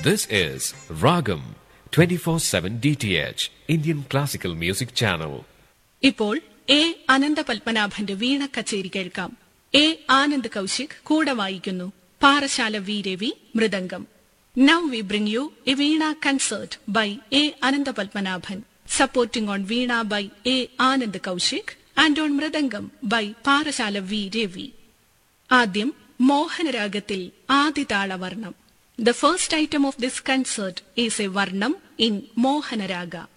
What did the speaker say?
This is Ragam 24/7 DTH Indian Classical Music Channel. ഇപ്പോൾ A Anantha പത്മനാഭന്റെ വീണ കച്ചേരി കേൾക്കാം എ ആനന്ദ് കൗശിക് കൂടെ വായിക്കുന്നു Parassala V Ravi mridangam now we bring you a veena concert by A Anantha Padmanabhan supporting on veena by A Anand Kaushik and on mridangam by Parassala V Ravi ആദ്യം മോഹനരാഗത്തിൽ ആദിതാളവർണം the first item of this concert is a varnam in മോഹനരാഗ